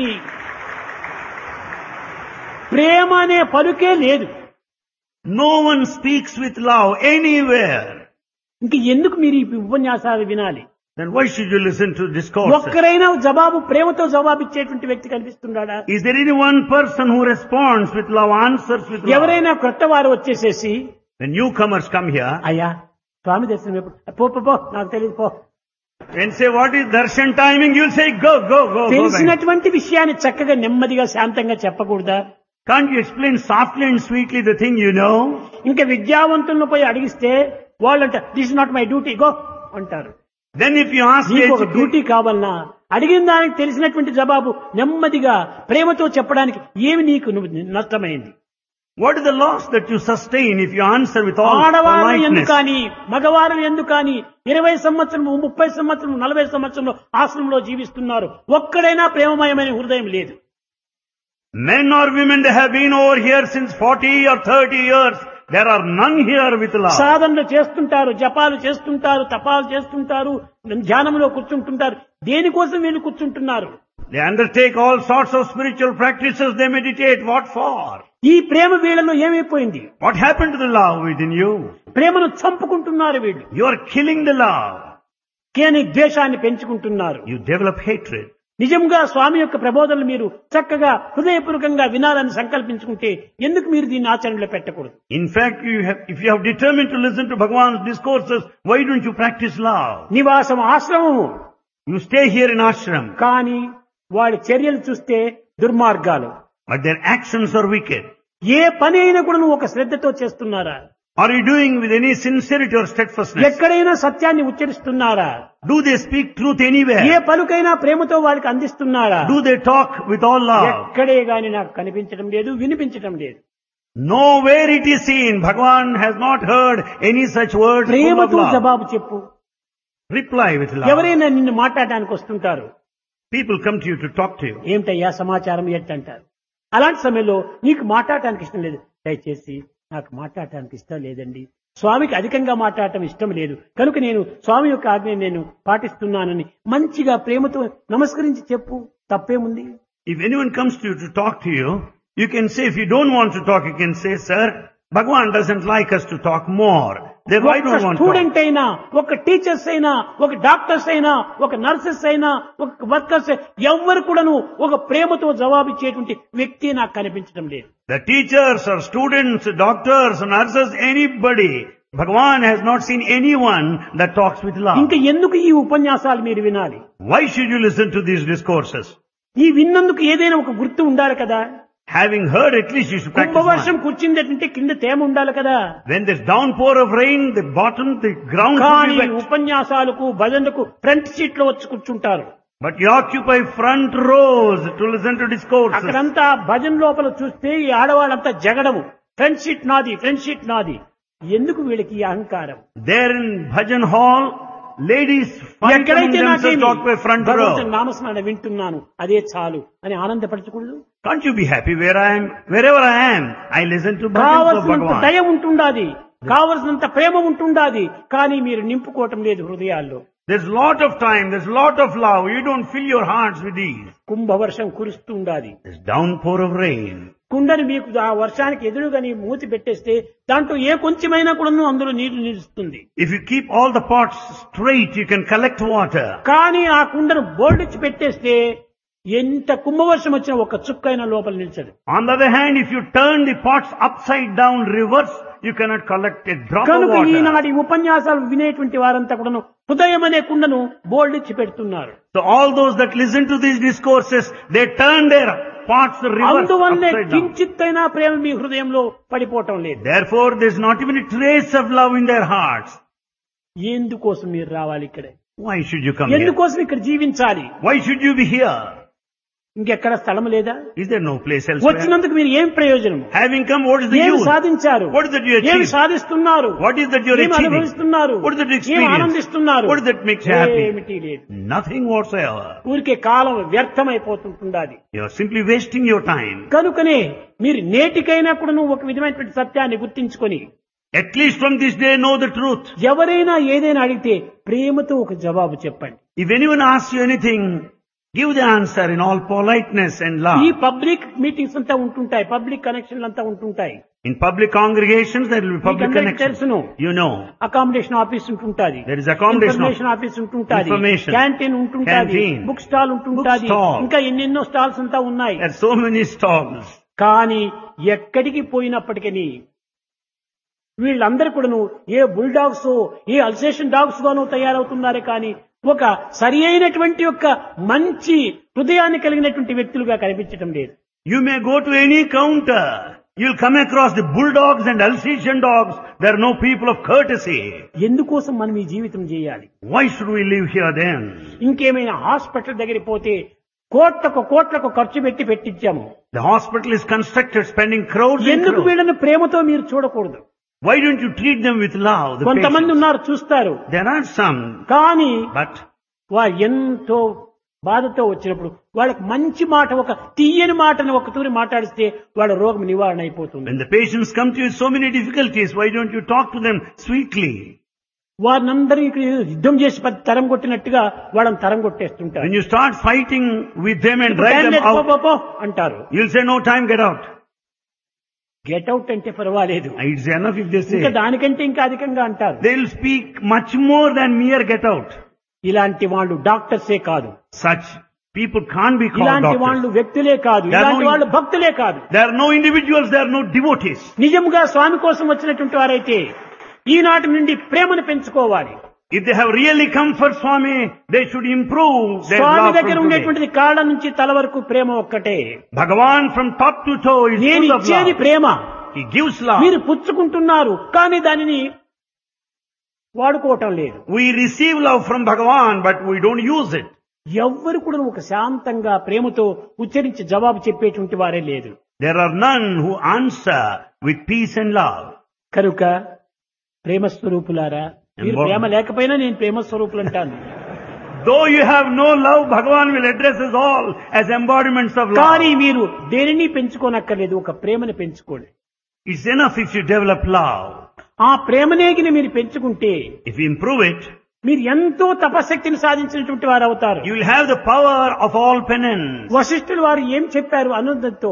ప్రేమ అనే పలుకే లేదు no one speaks with love anywhere. ఇంక ఎందుకు మీరు ఈ ఉపన్యాసాలు వినాలి Then why should you listen to discourses? ఒక్కరైనా జవాబు ప్రేమతో జవాబు ఇచ్చేటువంటి వ్యక్తి కనిపిస్తున్నాడా Is there any one person who responds with love, answers with love? ఎవరైనా కొత్త వారు వచ్చేసేసి When newcomers come here అయ్యా స్వామి దర్శనం ఎప్పుడు పో పో, పో నాకు తెలియదు పో and say, what is darshan timing? You'll say, go, go, go, go back. తెలిసినటువంటి విషయాన్ని చక్కగా నెమ్మదిగా శాంతంగా చెప్పకూడదా Can't you explain softly and sweetly the thing you know? ఇంకా విద్యావంతులను పోయి అడిగిస్తే వాళ్ళంట this not my duty go అంటారు Then if you ask the నీకు ఒక educated- డ్యూటీ కావాలన్నా అడిగిన దానికి తెలిసినటువంటి జవాబు నెమ్మదిగా ప్రేమతో చెప్పడానికి ఏమి నీకు నువ్వు నష్టమైంది what is the loss that you sustain if you answer with all ఆడవారు politeness? ఎందుకు కానీ మగవారు ఎందుకు కానీ ఇరవై సంవత్సరము ముప్పై సంవత్సరం నలభై సంవత్సరంలో ఆశ్రమంలో జీవిస్తున్నారు ఒక్కడైనా ప్రేమమయమైన హృదయం లేదు Men or women, they have been over here since 40 or 30 years. There are none here with love. సాధనలు చేస్తుంటారు జపాలు చేస్తుంటారు తపాలు చేస్తుంటారు ధ్యానంలో కూర్చుంటుంటారు దేనికోసం వీళ్ళు కూర్చుంటున్నారు They undertake all sorts of spiritual practices. They meditate. What for? ఈ ప్రేమ వీళ్ళలో ఏమైపోయింది What happened to the love within you? ప్రేమను చంపుకుంటున్నారు వీళ్ళు You are killing the love. కానీ ద్వేషాన్ని పెంచుకుంటున్నారు You develop hatred. నిజంగా స్వామి యొక్క ప్రబోధనలు మీరు చక్కగా హృదయపూర్వకంగా వినాలని సంకల్పించుకుంటే ఎందుకు మీరు దీన్ని ఆచరణలో పెట్టకూడదు In fact, you have, if you have determined to listen to Bhagavan's discourses, why don't you practice love? నివాసం ఆశ్రమము You stay here in ashram, కానీ వాడి చర్యలు చూస్తే దుర్మార్గాలు but their actions are wicked. ఏ పని అయినా కూడా నువ్వు ఒక శ్రద్ధతో చేస్తున్నారా Are you doing with any sincerity or steadfastness? ఎక్కడైనా సత్యాన్ని ఉచ్చరిస్తున్నారా Do they speak truth anywhere? ఏ పలుకైనా ప్రేమతో వాడికి అందిస్తున్నారా Do they talk with all love? ఎక్కడే గాని నాకు కనిపించడం లేదు వినిపించడం లేదు Nowhere it is seen. Bhagavan has not heard any such words full of ప్రేమతో love. జవాబు చెప్పు Reply with love. ఎవరైనా నిన్ను మాట్లాడడానికి వస్తుంటారు People come to you to talk to you. ఏమిటయ్యా సమాచారం ఏంటంటారు అలాంటి సమయంలో నీకు మాట్లాడటానికి ఇష్టం లేదు దయచేసి నాకు మాట్లాడటానికి ఇష్టం లేదండి స్వామికి అధికంగా మాట్లాడటం ఇష్టం లేదు కనుక నేను స్వామి యొక్క ఆజ్ఞ నేను పాటిస్తున్నానని మంచిగా ప్రేమతో నమస్కరించి చెప్పు తప్పేముంది If anyone comes to you to talk to you, You can say, if you don't want to talk, you can say, sir, Bhagwan doesn't like us to talk more. Then why ఒక don't want to talk? Student అయినా ఒక టీచర్స్ అయినా ఒక డాక్టర్స్ అయినా ఒక నర్సెస్ అయినా ఒక వర్కర్స్ ఎవ్వరు కూడాను ఒక ప్రేమతో జవాబిచ్చేటువంటి వ్యక్తి నాకు కనిపించడం లేదు The teachers or students, doctors, nurses, anybody, Bhagwan has not seen anyone that talks with love. ఇంకా ఎందుకు ఈ ఉపన్యాసాలు మీరు వినాలి Why should you listen to these discourses? ఈ విన్నందుకు ఏదైనా ఒక గుర్తు ఉండాలి కదా Having heard, at least you should practice కుంభవర్షం one. కూర్చుందంటే కింద తేమ ఉండాలి కదా When there's downpour of rain, the bottom, the ground కానీ should be wet. ఉపన్యాసాలకు భజనలకు ఫ్రంట్ సీట్ లో వచ్చి కూర్చుంటారు But you occupy front rows to listen to discourses. అక్కడంతా భజన లోపల చూస్తే ఈ ఆడవాళ్ళంతా జగడము ఫ్రంట్ సీట్ నాది ఫ్రంట్ సీట్ నాది ఎందుకు వీళ్ళకి ఈ అహంకారం There in Bhajan Hall, ladies fight among ఎక్కడైతే themselves నాకేమి to occupy front భగవంతుని row. నామస్మరణ వింటున్నాను అదే చాలు అని ఆనందపరచకూడదు Can't you be happy where I am? Wherever I am, I listen to bhajans of కావలసినంత Bhagavan. దయ ఉంటుండాది కావలసినంత ప్రేమ ఉంటుండాది కానీ మీరు నింపుకోవటం లేదు హృదయాల్లో There's lot of time, there's lot of love. You don't fill your hearts with these. కుంభవర్షం కురుస్తూ ఉండాది There's downpour of rain. కుండని మీకు ఆ వర్షానికి ఎదురుగా నీ మూతి పెట్టేస్తే దాంట్లో ఏ కొంచెమైనా కూడా అందులో నీళ్లు నిలుస్తుంది If you keep all the pots straight, you can collect water. కానీ ఆ కుండను బోర్డిచ్చి పెట్టేస్తే ఎంత కుంభవర్షం వచ్చినా ఒక చుక్కైన లోపల నిలిచదు On the other hand, if you turn the pots upside down reverse, you cannot collect a drop of కనుక water. ఈనాటి ఉపన్యాసాలు వినేటువంటి వారంతా కూడాను హృదయం అనే కుండను బోల్డిచ్చి పెడుతున్నారు So all those that listen to these discourses, they turn their pots reverse అందువల్లే upside down. కించిత్తైనా ప్రేమ మీ హృదయంలో పడిపోవటం లేదు Therefore, there's not even a trace of love in their hearts. ఎందుకోసం మీరు రావాలి ఇక్కడే Why should you come here? ఎందుకోసం ఇక్కడ జీవించాలి Why should you be here? ఇంకెక్కడ స్థలం లేదా Is there no place elsewhere? వచ్చినందుకు మీరు ఏం ప్రయోజనం Having come, what is the ఏమి use? సాధించారు What is that you ఏమి achieve? సాధిస్తున్నారు What is that you're ఏమి achieving? అనుభవిస్తున్నారు What is that you ఏమి experience? ఆనందిస్తున్నారు What is that makes you happy? ఏమిటి లేదు Nothing whatsoever. ఊరికే కాలం వ్యర్థమైపోతుంటుండాది You're simply wasting your time. కనుకనే మీరు నేటికైనా కూడా నువ్వు ఒక విధమైనటువంటి సత్యాన్ని గుర్తించుకొని At least from this day, know the truth. ఎవరైనా ఏదైనా అడిగితే ప్రేమతో ఒక జవాబు చెప్పండి If anyone asks you anything, give the answer in all politeness and love. ఈ పబ్లిక్ మీటింగ్స్ అంతా ఉంటుంటాయి పబ్లిక్ కనెక్షన్లు అంతా ఉంటుంటాయి In public congregations, there will be public మీకందరికీ connection. తెలుసును You know. అకామిడేషన్ ఆఫీస్ ఉంటుంటాది There is accommodation information office ఉంటుంటాది Information. క్యాంటీన్ ఉంటుంటాది Canteen. బుక్ స్టాల్ ఉంటుంటాది Book stall. ఇంకా ఎన్నెన్నో స్టాల్స్ అంతా ఉన్నాయి There are so many stalls. కానీ ఎక్కడికి పోయినప్పటికీ వీళ్ళందరూ కూడాను a bulldogs a Alsatian dogs గాను తయారవుతున్నారే కానీ ఒక సరి అయినటువంటి యొక్క మంచి హృదయాన్ని కలిగినటువంటి వ్యక్తులుగా కనిపించడం లేదు You may go to any counter. You'll come across the bulldogs and Alsatian dogs. There are no people of courtesy. ఎందుకోసం మనం ఈ జీవితం చేయాలి Why should we live here then? ఇంకేమైనా హాస్పిటల్ దగ్గరికి పోతే కోట్లకు కోట్లకు ఖర్చు పెట్టి పెట్టించాము The hospital is constructed spending crores and ఎందుకు crores. వీళ్ళని ప్రేమతో మీరు చూడకూడదు Why don't you treat them with love? The కొంతమంది patients? ఉన్నారు చూస్తారు There are some, కానీ but వారు ఎంతో బాధతో వచ్చినప్పుడు వాళ్ళకి మంచి మాట ఒక తీయని మాటను ఒక తూరి మాట్లాడిస్తే వాళ్ళ రోగం నివారణ అయిపోతుంది when the patients come to you with so many difficulties, why don't you talk to them sweetly? వారినందరినీ ఇక్కడ యుద్ధం చేసి పెద్ద తరం కొట్టినట్టుగా వాళ్ళని తరం కొట్టేస్తుంటారు When you start fighting with them and ఇప్పుడు drive టైం them లేదు, పో, out, పో, పో అంటారు you'll say, no time, get out. Get out అంటే పర్వాలేదు It's enough if they ఇంకా say. దానికంటే ఇంకా అధికంగా అంటారు They'll speak much more than mere get out. ఇలాంటి వాళ్ళు డాక్టర్సే కాదు Such people can't be called ఇలాంటి doctors. వాళ్ళు వ్యక్తులే కాదు They are ఇలాంటి no- వాళ్ళు భక్తులే కాదు There are no individuals, there are no devotees. నిజంగా స్వామి కోసం వచ్చినటువంటి వారైతే ఈనాటి నుండి ప్రేమను పెంచుకోవాలి If they have really come for Swami, they should improve their Swamy love దగ్గర from today. ఉండేటువంటిది కాళ్ళ నుంచి తల వరకు ప్రేమ ఒక్కటే Bhagavan from top to toe is నేను full of ఇచ్చేది love. Prema He gives love. మీరు పుచ్చుకుంటున్నారు కానీ దానిని వాడుకోవటం లేదు We receive love from Bhagavan, but we don't use it. ఎవ్వరు కూడా ఒక శాంతంగా ప్రేమతో ఉచ్చరించి జవాబు చెప్పేటువంటి వారే లేదు There are none who answer with peace and love. కనుక ప్రేమ స్వరూపులారా మీరు Embod- ప్రేమ లేకపోయినా నేను ప్రేమ స్వరూపులు అంటాను Though you have no love, Bhagavan will address us all as embodiments of love. కానీ మీరు దేనిని పెంచుకోనక్కర్లేదు ఒక ప్రేమను పెంచుకోండి It's enough if you develop love. ఆ ప్రేమనేగిని మీరు పెంచుకుంటే If you improve it, మీరు ఎంతో తపశక్తిని సాధించినటువంటి వారు అవుతారు you will have the power of all penance. వశిష్ఠులు వారు ఏం చెప్పారు అనుదంతో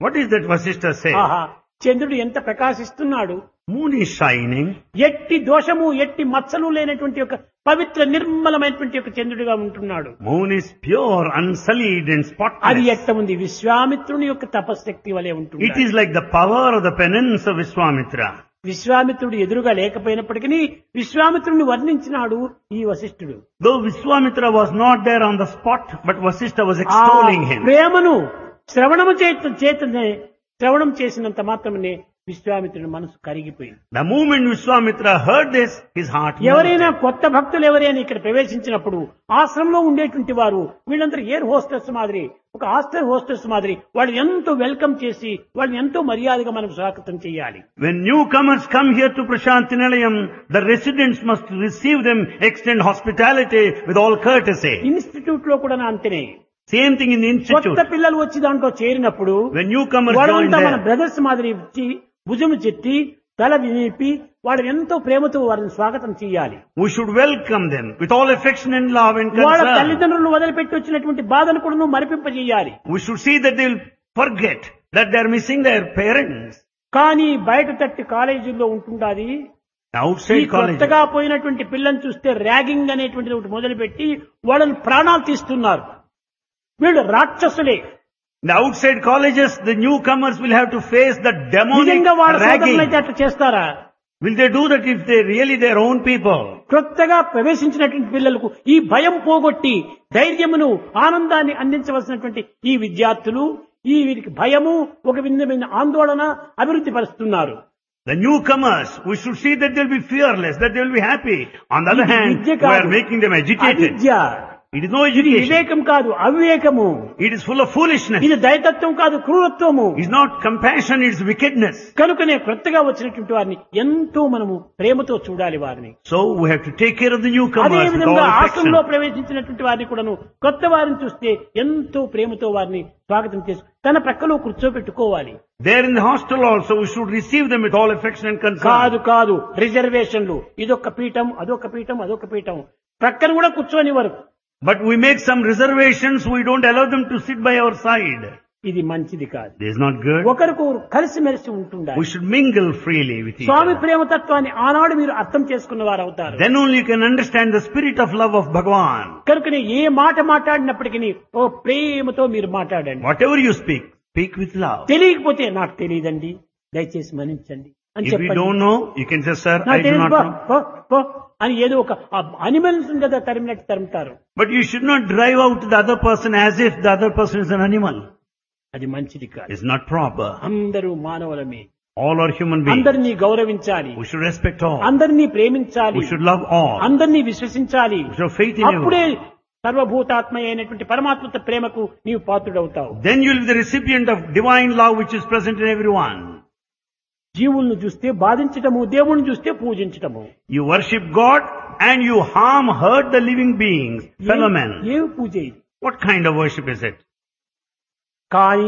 What is that Vasishtha say? ఆహా చంద్రుడు ఎంత ప్రకాశిస్తున్నాడు Moon is shining. ఎట్టి దోషము ఎట్టి మచ్చలు లేనటువంటి ఒక పవిత్ర నిర్మలమైనటువంటి ఒక చంద్రుడిగా ఉంటున్నాడు Moon is pure, unsullied and అది spotless. ఎట్ట ఉంది విశ్వామిత్రుని యొక్క తపశక్తి వలె It ఉంటుంది is like the power of the penance of Vishwamitra. విశ్వామిత్రుడు ఎదురుగా లేకపోయినప్పటికీ విశ్వామిత్రుడిని వర్ణించినాడు ఈ వశిష్ఠుడు Though Vishwamitra was not there on the spot, but Vasishtha was ఆ extolling him. ప్రేమను శ్రవణము చేత చేతనే శ్రవణం చేసినంత మాత్రమే విశ్వామిత్రుని మనసు కరిగిపోయింది The moment Vishwamitra heard this, his heart ఎవరైనా melted. కొత్త భక్తులు ఎవరైనా ఇక్కడ ప్రవేశించినప్పుడు ఆశ్రమంలో ఉండేటువంటి వారు వీళ్ళందరూ ఎయిర్ హోస్టెస్ మాదిరి ఒక హాస్టల్ హోస్టెస్ మాదిరి వాళ్ళు ఎంతో వెల్కమ్ చేసి వాళ్ళని ఎంతో మర్యాదగా మనం స్వాగతం చేయాలి When newcomers come here to Prashantinalayam, the residents must receive them, extend hospitality with all courtesy. Institute లో కూడా అంతనే Same thing in the institute. కొత్త పిల్లలు వచ్చి దాంట్లో చేరినప్పుడు When newcomers join వాళ్ళంతా మన there, బ్రదర్స్ మాదిరి వచ్చి భుజము చెట్టి తల వినిపి వాళ్ళని ఎంతో ప్రేమతో వారిని స్వాగతం చేయాలి we should welcome them with all affection and love and వాళ్ళ concern. తల్లిదండ్రులను వదిలిపెట్టి వచ్చినటువంటి బాధను కూడా నువ్వు మరిపింపజేయాలి We should see that they will forget that they are missing their parents. కానీ బయట తట్టి కాలేజీల్లో ఉంటుండాది ఈ Outside college. కొత్తగా పోయినటువంటి పిల్లని చూస్తే ర్యాగింగ్ అనేటువంటిది ఒకటి మొదలుపెట్టి వాళ్ళని ప్రాణాలు తీస్తున్నారు వీళ్ళు రాక్షసులే The outside colleges, the newcomers will have to face the demonic నిజంగా వాళ్ళ ragging. సోదరులైతే అట్లా చేస్తారా Will they do that if they really their own people? కొత్తగా ప్రవేశించినటువంటి పిల్లలకు ఈ భయం పోగొట్టి ధైర్యమును ఆనందాన్ని అందించవలసినటువంటి ఈ విద్యార్థులు ఈ వీరికి భయము ఒక విధమైన ఆందోళన అభివృద్ధి పరుస్తున్నారు The newcomers, we should see that they'll be fearless, that they'll be happy. On the other ఇది hand, విద్య we are కాదు making them agitated. అవిద్య It is no ఇది education. వివేకం కాదు అవివేకము It is full of foolishness. ఇది దైతత్వం కాదు క్రూరత్వము It's not compassion, it's wickedness. కనుకనే కొత్తగా వచ్చినటువంటి వారిని ఎంతో మనము ప్రేమతో చూడాలి వారిని So we have to take care of the అదే newcomers with all విధంగా affection. ఆశ్రమంలో ప్రవేశించినటువంటి వారిని కూడాను కొత్త వారిని చూస్తే ఎంతో ప్రేమతో వారిని స్వాగతం చేసి తన ప్రక్కలో కూర్చోబెట్టుకోవాలి There in the hostel also, we should receive them with all affection and కాదు concern. కాదు రిజర్వేషన్లు ఇదొక పీఠం అదొక పీఠం అదొక పీఠం ప్రక్కన కూడా కూర్చోనివ్వరు But we make some reservations, we don't allow them to sit by our side. ఇది మంచిది కాదు This is not good. ఒకరికొకరు కలిసిమెలిసి ఉంటుండాలి We should mingle freely with each Swamy other. ప్రేమతత్వాన్ని ఆనాడు మీరు అర్థం చేసుకున్న వారు అవుతారు Then only you can understand the spirit of love of Bhagavan. కనుకనే ఏ మాట మాట్లాడినప్పటికీ ఓ ప్రేమతో మీరు మాట్లాడండి Whatever you speak, speak with love. తెలియకపోతే నాకు తెలియదండి దయచేసి మన్నించండి అని If you చెప్పండి don't know, you can say, sir, I నాకు do తెలియదు not పో, know. పో, పో అని ఏదో ఒక అనిమల్స్ కదా తరిమినట్టు తరుముతారు But you should not drive out the other person as if the other person is an animal. అది మంచిది కాదు It's not proper. అందరూ మానవులమే All are human beings. అందరినీ గౌరవించాలి We should respect all. అందరినీ ప్రేమించాలి We should love all. అందరినీ విశ్వసించాలి We should have faith in అప్పుడే everyone. సర్వభూతాత్మ అయినటువంటి పరమాత్మ ప్రేమకు నీవు పాత్రుడవుతావు Then you will be the recipient of divine love which is present in everyone. జీవులను చూస్తే బాధించటము దేవుణ్ణి చూస్తే పూజించటము You worship God and you harm, hurt the living beings, fellow men. ఏమి పూజ ఇది What kind of worship is it? కానీ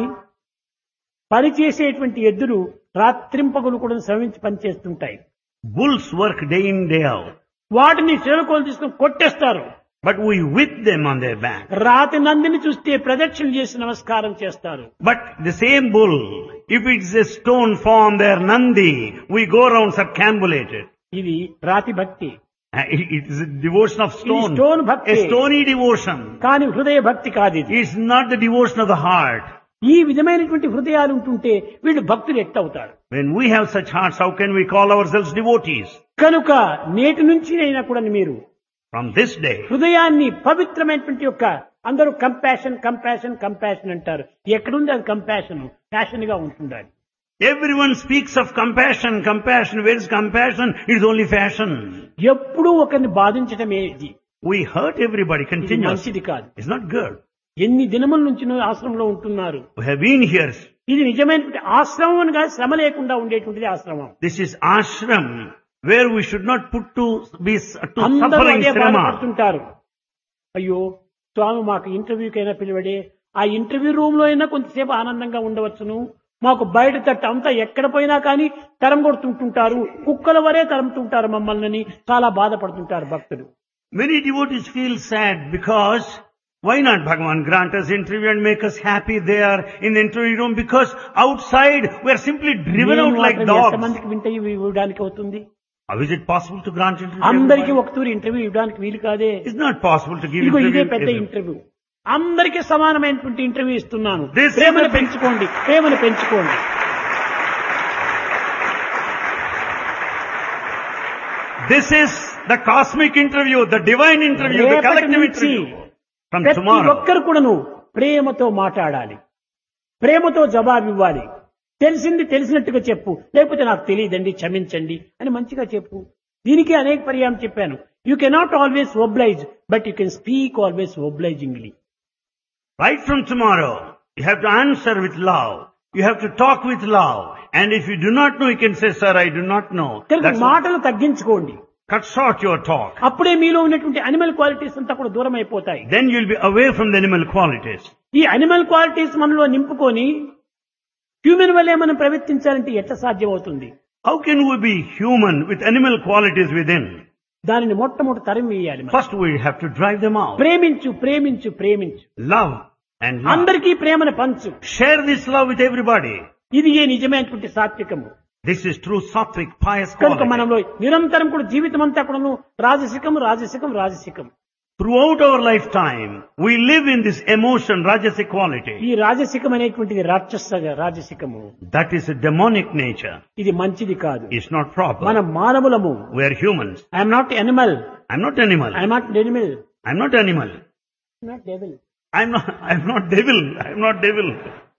పని చేసేటువంటి ఎద్దులు రాత్రింపగులు కూడా శ్రమించి పనిచేస్తుంటాయి Bulls work day in, day out. వాటిని శిలకోలు తీసుకుని కొట్టేస్తారు But we whip them on their back. రాతి నందిని చూస్తే ప్రదక్షిణ చేసి నమస్కారం చేస్తారు But the same bull, if it's a stone form there, Nandi, we go around circambulated. ఇది రాతి భక్తి Uh, It it is a devotion of stone. stone bhakti. A stony devotion. కానీ హృదయ భక్తి కాదు ఇది It's not the devotion of the heart. ఈ విధమైనటువంటి హృదయాలు ఉంటుంటే వీళ్ళు భక్తులు ఎట్టవుతారు When we have such hearts, how can we call ourselves devotees? కనుక నేటి నుంచి అయినా కూడా మీరు From this day, హృదయాన్ని పవిత్రమైనటువంటి యొక్క అందరూ కంపాషన్ కంపాషన్ కంపాషన్ అంటారు ఎక్కడుంది అది కంపాషన్ ప్యాషన్ గా ఉంటుండాలి everyone speaks of compassion, compassion. Where is compassion? It is only fashion. ఎప్పుడూ ఒకరిని బాధించటమే ఇది We hurt everybody ఇది continuously. మంచిది కాదు It's not good. ఎన్ని దినముల నుంచి నువ్వు ఆశ్రమంలో ఉంటున్నారు We have been here. ఇది నిజమైనటువంటి ఆశ్రమం అని కాదు శ్రమ లేకుండా ఉండేటువంటిది ఆశ్రమం This is ashram where we should not put to be to అందరూ suffering అదే shrama. బాధపడుతుంటారు అయ్యో స్వామి మాకు ఇంటర్వ్యూకైనా పిలువడే ఆ ఇంటర్వ్యూ రూమ్ లో అయినా కొంతసేపు ఆనందంగా ఉండవచ్చును మాకు బయట తట్టు అంతా ఎక్కడ పోయినా కానీ తరం కొడుతుంటుంటారు కుక్కల వరే తరుముతుంటారు మమ్మల్ని చాలా బాధపడుతుంటారు భక్తులు Many devotees feel sad because Why not Bhagavan grant us interview and make us happy there in the interview room? Because outside we are simply driven నేను out like మాత్రం dogs. ఎంతమందికి ఇంటర్వ్యూ ఇవ్వడానికి అవుతుంది How is it possible to grant interview? to అందరికీ everybody? ఒక తూరి ఇంటర్వ్యూ ఇవ్వడానికి వీలు కాదే It's not possible to give ఇదిగో ఇదే interview. పెద్ద every- ఇంటర్వ్యూ అందరికీ సమానమైనటువంటి ఇంటర్వ్యూ ఇస్తున్నాను This is ప్రేమను the big- పెంచుకోండి ప్రేమను పెంచుకోండి This is the cosmic interview, the divine interview, the రేపటి collective నుంచి interview. From ప్రతి tomorrow. ఒక్కరు కూడాను ప్రేమతో మాట్లాడాలి ప్రేమతో జవాబు ఇవ్వాలి తెలిసింది తెలిసినట్టుగా చెప్పు లేకపోతే నాకు తెలియదండి క్షమించండి అని మంచిగా చెప్పు దీనికి అనేక పర్యాయం చెప్పాను you cannot always oblige but you can speak always obligingly Right from tomorrow, you have to answer with love. You have to talk with love. And if you do not know, you can say, sir, I do not know. కనుక That's మాటలు తగ్గించుకోండి cut short your talk. అప్పుడే మీలో ఉన్నటువంటి అనిమల్ క్వాలిటీస్ అంతా కూడా దూరం అయిపోతాయి Then you'll be away from the animal qualities. ఈ అనిమల్ క్వాలిటీస్ మనలో నింపుకొని హ్యూమన్ వల్లే మనం ప్రవర్తించాలంటే ఎట్లా సాధ్యమవుతుంది How can we be human with animal qualities within? దానిని మొట్టమొదటి తరం వేయాలి మనం. First we have to drive them out. ప్రేమించు ప్రేమించు ప్రేమించు Love and love. అందరికీ ప్రేమను పంచు Share this love with everybody. ఇది ఏ నిజమైనటువంటి సాత్వికము This is true sattvic, pious కనుక quality. మనలో నిరంతరం కూడా జీవితం అంతా కూడాను రాజసికం రాజసికం రాజసికం Throughout our lifetime, we live in this emotion, rajasic quality. ఈ రాజసికం అనేటువంటిది రాక్షస రాజసికము That is a demonic nature. ఇది మంచిది కాదు It's not proper. మనం మానవులము We are humans. I'm not animal I'm not animal. I'm not animal I'm not animal. Not devil I'm not, I'm not devil. I'm not devil.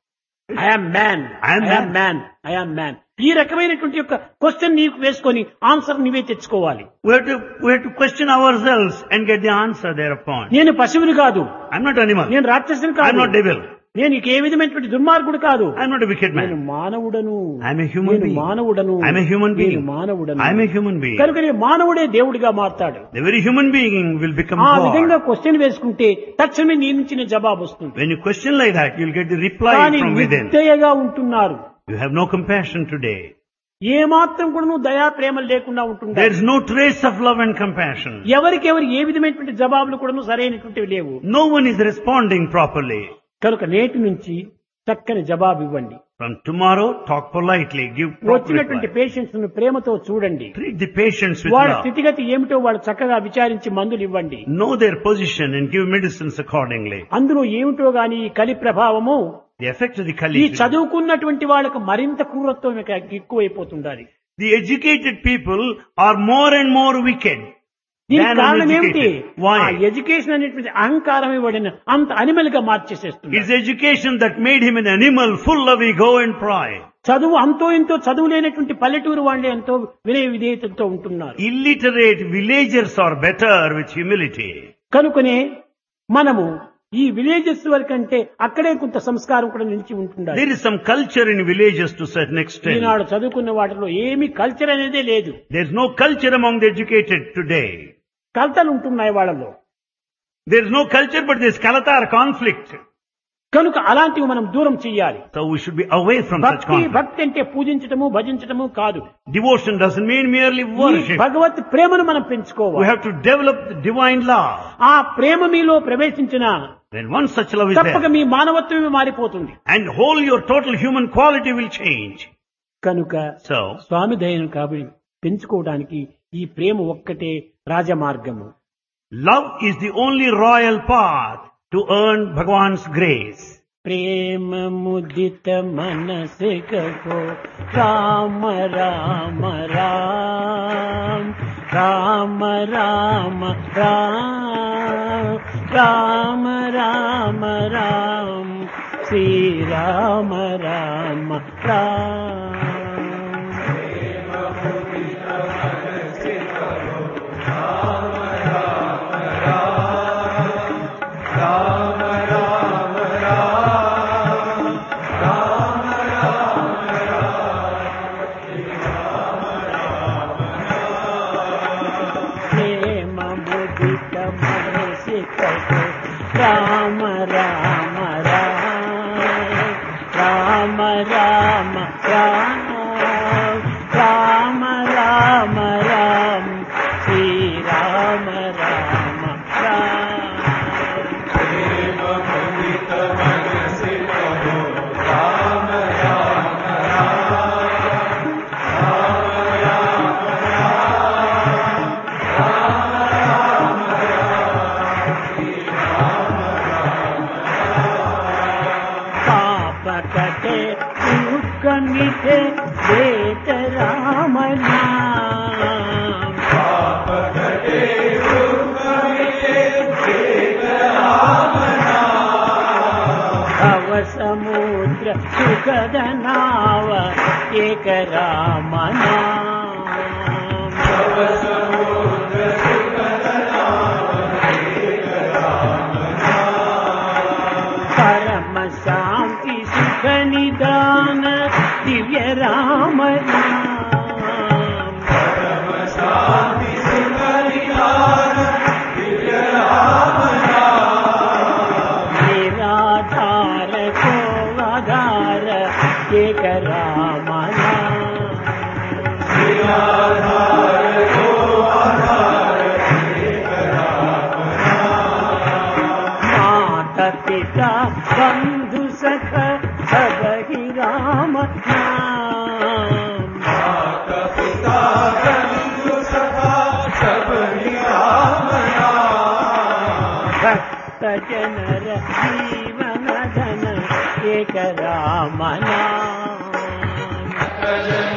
I'm man I am I'm man I'm man ఈ రకమైనటువంటి యొక్క క్వశ్చన్ నీకు వేసుకొని ఆన్సర్ నీవే తెచ్చుకోవాలి We have to, we have to question ourselves and get the answer thereupon. నేను పశువుని కాదు I'm not animal. నేను రాక్షసుని I'm కాదు not devil. నేను నీకు ఏ విధమైనటువంటి దుర్మార్గుడు కాదు I'm not a wicked నేను man. మానవుడను I'm a human నేను being. మానవుడను I'm a human నేను being. మానవుడను I'm a human being. కనుక నేను మానవుడే దేవుడిగా మారతాడు The very human being will become ఆ విధంగా God. క్వశ్చన్ వేసుకుంటే తక్షణమే నీ నుంచి నీ జవాబు వస్తుంది When you question like that, you'll get the reply కానీ from within. నిర్దయగా ఉంటున్నారు You have no compassion today. ఏ మాత్రం కూడా నువ్వు దయా ప్రేమలు లేకుండా There ఉంటున్నారు is no trace of love and compassion. ఎవరికెవరు ఏ విధమైనటువంటి జవాబులు కూడా సరైనటువంటివి లేవు No one is responding properly. కనుక నేటి నుంచి చక్కని జవాబు ఇవ్వండి From tomorrow, talk politely, give proper వచ్చినటువంటి reply. పేషెంట్స్ ను ప్రేమతో చూడండి Treat the patients with వాళ్ళ love. స్థితిగతి ఏమిటో వాళ్ళు చక్కగా విచారించి మందులు ఇవ్వండి Know their position and give medicines accordingly. అందులో ఏమిటో గాని ఈ కలి ప్రభావము The effect of the ఈ Kali. చదువుకున్నటువంటి వాళ్ళకు మరింత క్రూరత్వం ఇక ఎక్కువైపోతుండాలి The educated people are more and more wicked దీనికి than కారణం ఏమిటి uneducated. ఆ Why? ఎడ్యుకేషన్ అనేటువంటి అహంకారం ఇవ్వడిన అంత అనిమల్ గా మార్చేసేస్తుంది It's education that made him an animal full of ego and pride. చదువు అంతో ఇంతో చదువు లేనటువంటి పల్లెటూరు వాళ్ళే ఎంతో వినయ విధేయతతో ఉంటున్నారు Illiterate villagers are better with humility. కనుకనే మనము ఈ విలేజెస్ వరకంటే అక్కడే కొంత సంస్కారం కూడా నిలిచి ఉంటుండాలి There is some culture in villages to a certain extent. ఈనాడు చదువుకున్న వాటిలో ఏమీ కల్చర్ అనేదే లేదు There's no culture among the educated today. కలతలు ఉంటున్నాయి వాళ్ళలో There's no culture but there's kalata or conflict. కనుక అలాంటివి మనం దూరం చెయ్యాలి So we should be away from such భక్తి conflict. భక్తి అంటే పూజించటము భజించటము కాదు Devotion doesn't mean merely ఈ worship. భగవత్ ప్రేమను మనం We పెంచుకోవాలి have to develop the divine love. ఆ ప్రేమ మీలో ప్రవేశించిన When once such love is తప్పక there, మీ మానవత్వమే మారిపోతుంది and whole your total human quality will change. కనుక So, స్వామి దయను కాబట్టి పెంచుకోవడానికి ఈ ప్రేమ ఒక్కటే రాజమార్గము love is the only royal path to earn Bhagwan's grace. ప్రేమ ముదిత మనసే కహో రామ రామ రామ రామ రామ రామ రామ రామ రామ శ్రీ రామ రామ రామ ప్రేమ ముదిత మనసే కహో రామ రామ రామ రామ రామ రామ राम नाम भव समुद्र सुखद नाव एक राम नाम परम शांति सुख निदान दिव्य राम नाम निराधार को आधार एक राम नाम माता पिता बंधु सख सब ही राम नाम भक्त जनर जीवन धन एक राम नाम